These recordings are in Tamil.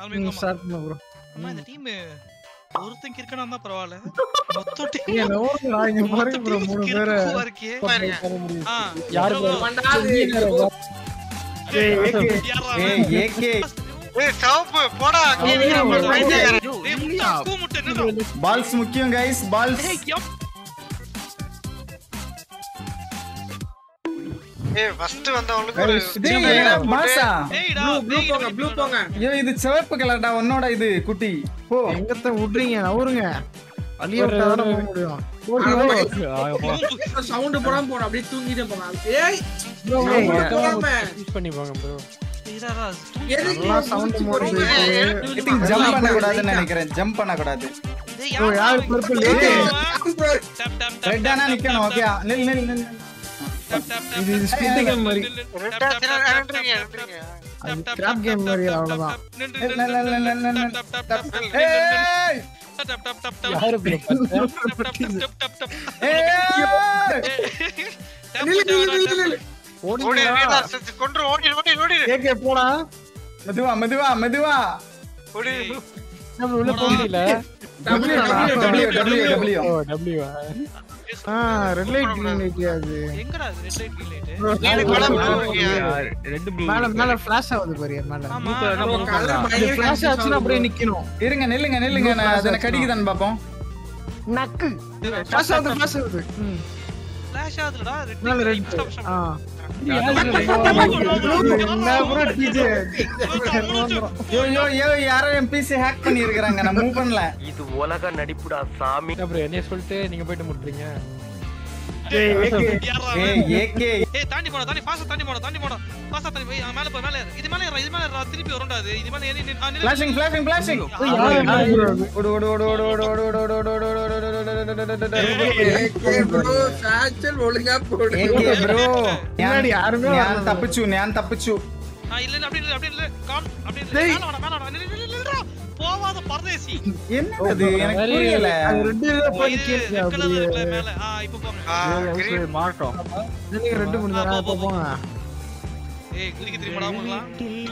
ஆரம்பிக்கலாமா ஸ்டார்ட் பண்ண ப்ரோ அம்மா இந்த டீம் ஒருத்தன் கிறுக்கனா இருந்தா பரவாயில்ல மொத்த டீம் நீங்க நோருங்களா இங்க பாருங்க ப்ரோ மூணு பேரை இருக்கே தர முடியும் ஆ யாரு bro, மண்டாது ஏய், யார்றா ஏய் அவன்? ஏகே ஏய் சவப்பு போடா ஏய், கீழே ஏய், போடு, பைத்தியக்காரன். ஏய், முட்டை, கூ முட்டை, என்னடா? பால்ஸ் முக்கியம் கைஸ் பால்ஸ் ஏய், எம். ஏய் ஃபர்ஸ்ட் வந்தவங்களுக்கு ஒரு டேய் சின்ன என்னடா போட்டு- பாசா டேய்டா, ப்ளூ டேய், போங்க ப்ளூ போங்க ஐயோ இது சிவப்பு கலர்டா உன்னோட இது குட்டி போ எங்கத்த விடுறீங்க நவருங்க வழிய விட்டா தானே போக முடியும் சவுண்ட் போடாம போறோம் அப்படியே தூங்கிட்டே போங்க ஏய் bro, sound ஏய், போடாம யூஸ் பண்ணி போங்க ப்ரோ டேய்டா, எதுக்கு நல்லா இவ்வளவு sound முடிச்சு போடுறது. போறீங்க? ஐ திங்க் ஜம்ப் பண்ண கூடாதுன்னு நினைக்கிறேன் ஜம்ப் பண்ண கூடாது டேய், bro, யார்றா யாரு அவன்? purple? டேய், ஏய். அவன். bro, டப், டப், டப், ரெட்டானா டப், நிக்கணும் டப், ஓகே நில் நில் நில் டப், டப், டப், இது இது டப், speed டப், game மாதிரி. டப், டப், ரெண்டா டப், சின்ன டப், ரெண்டுறீங்க டப், ரெண்டுறீங்க அது டப், trap டப், game டப், மாதிரி டப், அவ்வளவுதான். டப், நின்று, ஏய், நின்று, நல், நல், நல், நல், நின்று, நல். டப், டப், டப், டப், ஏய் டப், டப், டப், டப், யாரு ப்ரோ டப், டப், டப், டப், டப், டப். ஏய் டப், நில்லு, நில்லு, நில்லு, டப், நில்லு. ஓடி ஓடுங்க. நீலா செத்து கொன்று ஓடி ஓடி ஓடி ஏகே போடா மெதுவா மெதுவா மெதுவா ஓடி நம்ம உள்ள போக முடியல W, W, W W, W W ஓ டபிள்யூ ஆ ரெட் லைட் கிரீன் லைட் அது எங்கடா இது red light, green light? bro, நீல மேல படம் மேல போடுறியா? ரெண்டு ப்ளூ மேல மேல ஃபிளாஷ் ஆகுது பாரு மேல ஆமா. bro, colour இது பயங்கர ஃபிளாஷ் ஆச்சுன்னா அப்படியே நிக்கணும் இருங்க நில்லுங்க நில்லுங்க நான் அதனை கடிக்குதான்னு பாப்போம் நக்கு ஃபிளாஷ் ஆகுது ஃபிளாஷ் ஆகுது ம். Flash ஆகுதுடா, red மேல light, ரெட் stop, stop. ஆ என்ன என்ன ப்ரோ டிஜே யோ யோ யோ யாரோ என் பிசி ஹேக் பண்ணி இருக்காங்க நான் மூவ் பண்ணல இது உலக நடிப்புடா சாமி ப்ரோ என்னைய சொல்லிட்டு நீங்க போயிட்டு முட்டுறீங்க யார்றா அவன்? ஏய் ஏகே ஏய் தாண்டி போடா தாண்டி பாசா தாண்டி போடா தாண்டி போடா பாசா தாண்டி போய் மேல போய் மேல ஏறு. இது மேல ஏறு, இது மேல ஏறு, திருப்பி வரும்டா அது இது மேல ஏறி நின்னு- ஆ, நில்லு. ஃபிளாஷிங் ஃபிளாஷிங் ஃபிளாஷிங் ஓடு ஓடு ஓடு ஓடு ஓடு ஓடு ஓடு ஓடு ஓடு ஓடு ஓடு ஓடு AK bro, satchel ஒழுங்கா போடு. ஏகே ப்ரோ பின்னாடி யாருமே ഞാൻ வரல. തപ്പിച്ചു ഞാൻ തപ്പിച്ചു ஆ, இல்ல இல்ல அப்படி இல்ல அப்படி இல்ல காம் அப்படி இல்ல மேல வாடா மேல வாடா நில்லு, நில்லு, நில்லுடா. போவாத பரதேசி என்னது எனக்கு புரியல அது ரெட் போய் இது கேட்க red colour அப்படியே இருக்குல்ல மேல ஆ இப்போ போங்க ஆ, green. மாட்டோம் நீங்க ரெட் முடிஞ்சா இப்ப போங்க ஏய் குதிக்க தெரியுமாடா உங்களுக்குலாம்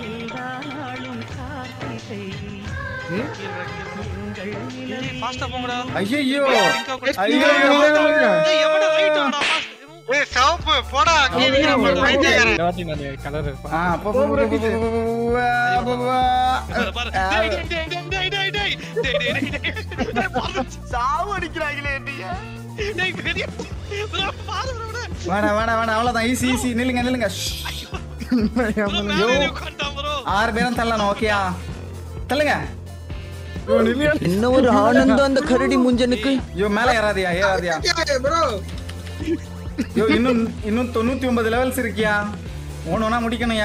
ஏய் ஃபாஸ்டா போங்கடா ஐயோ ஐயோ ஐயோ ஏய் எவட ரைட் வாடா ஃபாஸ்ட் ஏய் சவப்பு போடா கீழே போடு, பைத்தியக்காரன். இந்த வாட்டி நான் கலர் இருப்பேன் ஆ போ போ போ போ போ போ பாரு டேய் டேய் டேய் டேய் டேய் டேய் டேய் டேய் டேய் டேய் பாரு சாவு அடிக்கிறாங்களே என்னைய டேய் பெரிய பாரு bro வேணா வேணா வேணா அவ்வளவுதான் ஈஸி ஈஸி நில்லுங்க நில்லுங்க bro மேல ஏறி உட்கார்ந்தான் bro ஆறு பேரும் தள்ளணும் ஓகேயா தள்ளுங்க என்ன ஒரு ஆனந்தம் அந்த கரடி முஞ்சனுக்கு ஐயோ மேல ஏறாதியா ஏறாதியா Okay, bro. ஐயோ இன்னும் இன்னும் தொண்ணூத்தி ஒன்பது லெவல்ஸ் இருக்கியா ஒண்ணு ஒண்ணா முடிக்கணும்யா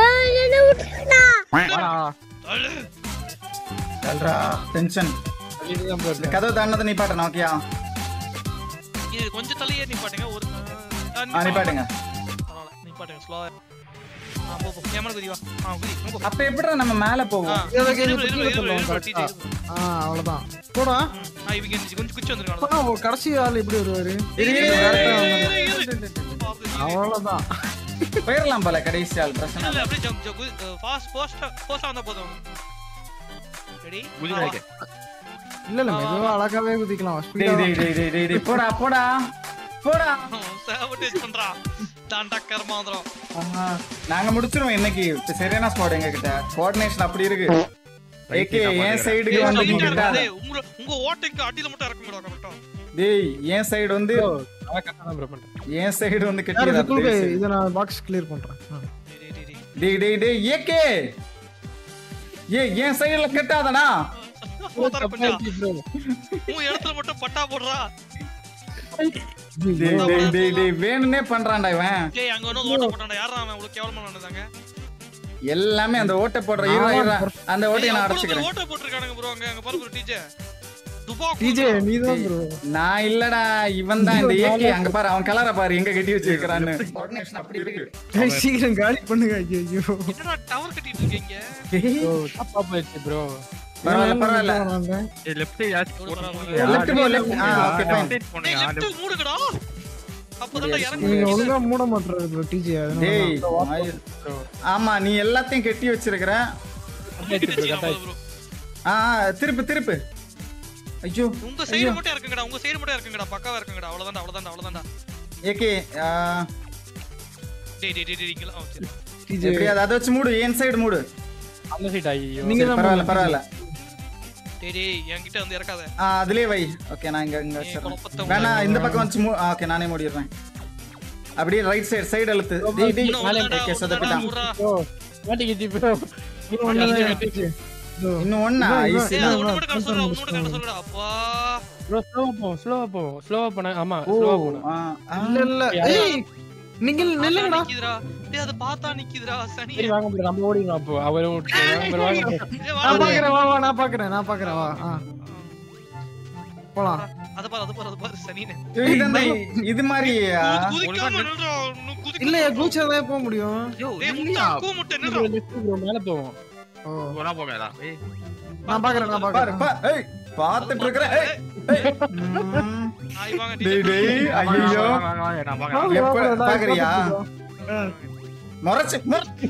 தல்றா டென்ஷன் இதுதான் bro இந்த கதவு தாண்டதை நீ பாட்டணும் ஓகேயா இது கொஞ்சம் தள்ளியே நிப்பாட்டுங்க ஒரு ஆ, ஆ நிப்பாட்டுங்க பரவாயில்ல நிப்பாட்டுங்க ஸ்லோவா ஆ போ போ ஏமான குதி வா ஆ குதி போ, போ அப்ப எப்படிடா நம்ம மேல ஆ போவோம் இரு, இரு, இரு, இரு, இரு, இரு, TJ, இரு. ஆ அவ்வளவுதான் போடா ம், ஆ இவங்க கொஞ்சம் கொஞ்சம் குச்சி வந்திருக்காங்க அப்பனா ஒரு கடைசி ஆள் எப்படி வருவாரு இரு, இரு, இரு, அவ்வளவுதான் போயிடலாம் போல கடைசி ஆள் பிரச்சனை இல்ல அப்படியே jump jump fast post post வந்தா போதும் ரெடி குதிரைக்கு இல்ல இல்ல மெதுவா அழகாவே குதிக்கலாம் டேய் ஸ்பீடா டேய் டேய் டேய் டேய் டேய் போடா போடா போடா சாவட்டேஜ் பண்றா தாண்டா கர்மாந்திரம் ஆஹா, நாங்க முடிச்சிருவோம் இன்னைக்கு இப்ப சரியான ஸ்குவாட் எங்க கிட்ட கோஆர்டினேஷன் அப்படி இருக்கு ஏகே என் சைடுக்கு டேய், வந்து சொல்லிட்டே நிக்கிட்டா இருக்கா, டேய், உங்க உங்க ஓட்டைக்கு அடியில மட்டும் இறக்க முடியாது கரெக்டா டேய் என் சைடு வந்து நான் கரெக்டா தான் ப்ரோ பண்றேன் என் சைடு வந்து யாரு கட்டியதா விக்குல் பாய், இதை நான் பாக்ஸ் கிளியர் பண்றேன் ஆ. டேய் டேய் டேய் டேய் டேய் டேய் ஏகே ஏ என் சைடுல கட்டாதடா போதார தப்பா பண்ணா இருக்கு bro. உன் இடத்துல மட்டும் பட்டா போடுறா டேய் டேய் டேய் டேய் வேணும்னே பண்றான்டா இவன் டேய் அங்க ஒண்ணு ஓட்ட போட்டான்டா யாரா அவன் இவ்வளவு கேவலமா நடந்தாங்க எல்லாமே அந்த ஓட்டை போடுற இருடா இருடா அந்த ஓட்டையை நான் அடைச்சுக்கிறேன் ஓட்ட போட்டுருக்கானுங்க ப்ரோ அங்க அங்க பாரு ப்ரோ டீச்சர் துபா டிஜே நீதான் ப்ரோ நான் இல்லடா இவன் தான் இந்த ஏகே அங்க பாரு அவன் கலரை பாரு எங்க கட்டி வச்சிருக்கான்னு கோஆர்டினேஷன் அப்படி இருக்கு சீக்கிரம் காலி பண்ணுங்க ஐயோ என்னடா டவர் கட்டிட்டு இருக்கீங்க டேய், bro தப்பா போயிடுச்சு ப்ரோ பரவாயில்ல பரவாயில்ல லெஃப்ட் சைடு யாச்சு எவ்வளவு போடுங்க பரவாயில்ல. லெஃப்ட் போ லெஃப்ட் ஆ ஓகே ஃபைன் லெஃப்ட் சைடு டேய் போடுங்க லெஃப்ட் மூடுங்கடா அப்பதான் இறங்க நீங்க முடியுது. ஒழுங்கா மூட மாட்டாரு ப்ரோ டிஜே டேய் அதனால ஆயிரு. ஆமா நீ எல்லாத்தையும் கட்டி வச்சிருக்கிற கட்டாயிடுச்சு bro, கட்டாயிடுச்சு. bro. ஆ ஆ, திருப்பு திருப்பு ஐயோ உங்க சைடு மட்டும் இருக்குங்கடா உங்க சைடு மட்டும் இருக்குங்கடா பக்காவா இருக்குங்கடா அவ்வளவுதான்டா அவ்வளவுதான்டா அவ்வளவுதான்டா ஏகே டேய் டேய் டேய் டேய் இங்கலாம் ஆ, சரி. டிஜே எப்படி அதை அதை வச்சு மூடு என் சைடு மூடு அந்த சைடு ஐயோ நீங்க சரி, தான் பரவாயில்ல போடுங்க. பரவாயில்ல டேய் டேய் என்கிட்ட வந்து இறக்காத ஆ அதுலயே வை ஓகே நான் இங்க இங்க ஏய், வச்சிடுறேன் குழப்பத்தை வேணா உண்டாக்கு. இந்த பக்கம் வச்சு மூ ஓகே நானே மூடிடுறேன் அப்படியே ரைட் சைடு சைடு அழுத்து டேய் டேய் இன்னும் ஒண்ணுதான்டா, ஓகே ஒண்ணுதான்டா, சொதப்பிட்டான் விட்றா. ப்ரோ மாட்டிக்கிச்சு ப்ரோ இன்னும் ஒண்ணுதான் டிஜே. இதோ. இன்னும் ஒண்ணா இதான், ஈஸி ஏய், இதான். அது ஒண்ணு மட்டும் கட சொல்லுடா, ஒண்ணு மட்டும் கட சொல்லுடா. அப்பா. ப்ரோ ஸ்லோவா போவோம் ஸ்லோவா போவோம் ஸ்லோவா போன ஆமா ஓ ஸ்லோவா போனோம் ஆ, ஆ. இல்ல இல்ல ஏய் நீங்க பார்த்தா நில்லுங்கடா நிக்குதுடா. டேய், அது பார்த்தா நிக்குதுடா, சனி. சரி வாங்க bro, நம்ம ஓடிடலாம் அப்போ அவரும் விட்டுட்டு வாங்க bro, வாங்க bro. ஏய், வா, நான் வா. பாக்குறேன் வா வா நான் பாக்குறேன் நான் பாக்குறேன் வா ஆ போலாம் அது பாரு, அது பாரு, அது பாரு, சனின்னு. இது அந்த இது மாதிரியா குதி- குதிக்காம நில்றா, இன்னும் குதிக்காம இல்லையா நில்றா. கூச்சதான் போக முடியும் டேய், முட்டை, கூமுட்டை, நில்றா. bro, left bro, மேல போவோம் ஓ போனா போகலா நான் பாக்குறேன் நான் பாரு பாக்குறேன் பா ஏய் பாத்துட்டு இருக்கறேன் ஏய் ஏய். ம். ஆய், வாங்க, டேய் டேய். டேய் ஐயோ நான் பாக்கலாம் வாங்க, எப்ப வாங்க, நான் பாக்குறியா? பாக்குறேன். முறைச்சு முறை-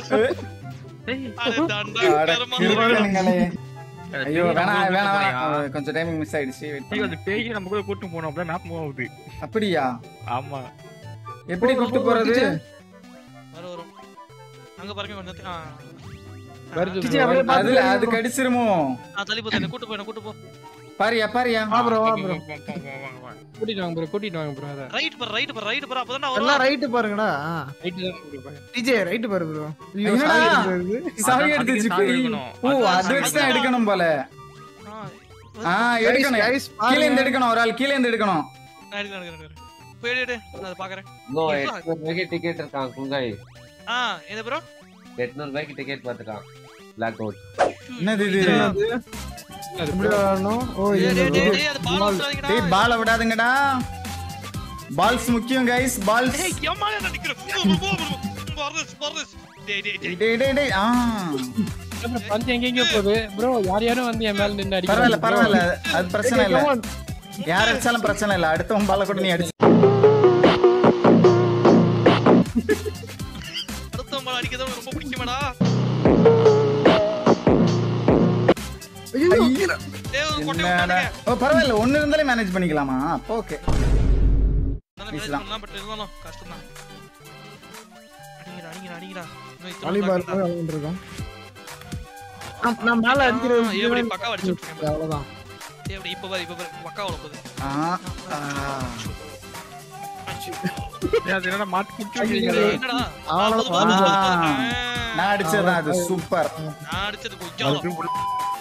அது தண்டா, அட, கருமா. கிறுக்கனுங்களே. ஐயோ வேணாம் வேணாம் வேணாம் கொஞ்சம் டைமிங் மிஸ் ஆயிடுச்சு wait பண்ணு. அந்த பேய் நம்ம கூட கூட்டு போனோம் அப்படியே மேப் மூவ் ஆகுது அப்படியா ஆமா எப்படி கூட்டு போறது வரும், வரும். அங்க பாருங்க கொஞ்சம் தள்ளி- ஆ. வருது டிஜே bro, அப்படியே வருது. அதுல பாத்துட்டு அது கடிச்சிருமோ ஆ, தள்ளி போ, தள்ளி, கூட்டு போ, என்னை கூட்டு போ. பாரியா பாரியா வா ப்ரோ வா ப்ரோ கூட்டிட்டு வாங்க ப்ரோ கூட்டிட்டு வாங்க ப்ரோ அத ரைட் பாரு, ரைட் பாரு, ரைட் பாரு, அப்பதான்டா எல்லாம் வரும். ரைட் பாருங்கடா ரைட் தான் bro பாருங்க. டிஜே ரைட் பாரு ப்ரோ என்னடா? சாவி எடுத்துச்சு சாவி எடுக்கணும். ஓ அது வச்சு தான் எடுக்கணும் போல ஆ, ஆ எடுக்கணும் கீழே இருந்து எடுக்கணும் ஒரு ஆள் கீழே இருந்து எடுக்கணும் நான் எடுக்கிறேன், எடுக்கிறேன், எடுக்கிறேன். போய் எடு, எடு. நான் அதை பாக்குறேன். ப்ரோ எட்நூறு ரூபாய்க்கு டிக்கெட் இருக்கான் குங்காய் ஆ, என்ன bro? எட்நூறு ரூபாய்க்கு டிக்கெட் பார்த்துட்டான் பிளாக் அவுட் என்னது இது அது இப்படி வரணும் ஓ டேய், இது டேய், டேய், டேய், அது பால் விட்டுறாதீங்கடா. டேய் பால விடாதுங்கடா பால்ஸ் முக்கியம் கைஸ் பால்ஸ் டேய், ஏம்மா நான் நிக்கிறேன்? போ, போ, போ, போ. வரது, வரது. டேய், டேய், டேய். டேய் டேய் டேய் ஆ bro, பந்து எங்கெங்க போகுது ப்ரோ யார் யாரும் வந்து என் மேல நின்னு பரவாயில்ல அடிக்கிறாங்க பரவாயில்ல அது பிரச்சனை இல்ல யார் அடிச்சாலும் பிரச்சனை இல்ல அடுத்தவன் பால கூட நீ அடிச்சு அடுத்தவன் பால் அடிக்கிறது உனக்கு ரொம்ப பிடிக்குமாடா? ஐயோ டேய், ஒரு கொட்டையை என்னடா விட்டானுங்க. ஓ பரவாயில்ல ஒண்ணு இருந்தாலே மேனேஜ் பண்ணிக்கலாமா அப்போ ஓகே நல்லா manage பேசலாம். பண்ணலாம், but இருந்தாலும் கஷ்டம்தான். அடிங்கடா, அடிங்கடா, அடிங்கடா. இன்னும் இத்தனை வாலிபால் block போய் விளையாண்டுருக்கோம் நான் நான் மேல ஆ, அடிக்கிறது எப்படி பக்காவா அடிச்சு விட்டுருக்கேன். அவ்வளவுதான் டேய், அப்படி இப்ப பாரு, இப்ப பாரு. பக்காவா போகுது. ஆ ஆ. அது என்னடா மாத்தி குடிச்சு டேய், என்னடா? அவ்வளவு போதும், போதும், போதும், போதும். நான் அடிச்சதுதான் அது சூப்பர் நான் அடிச்சது கொஞ்சம்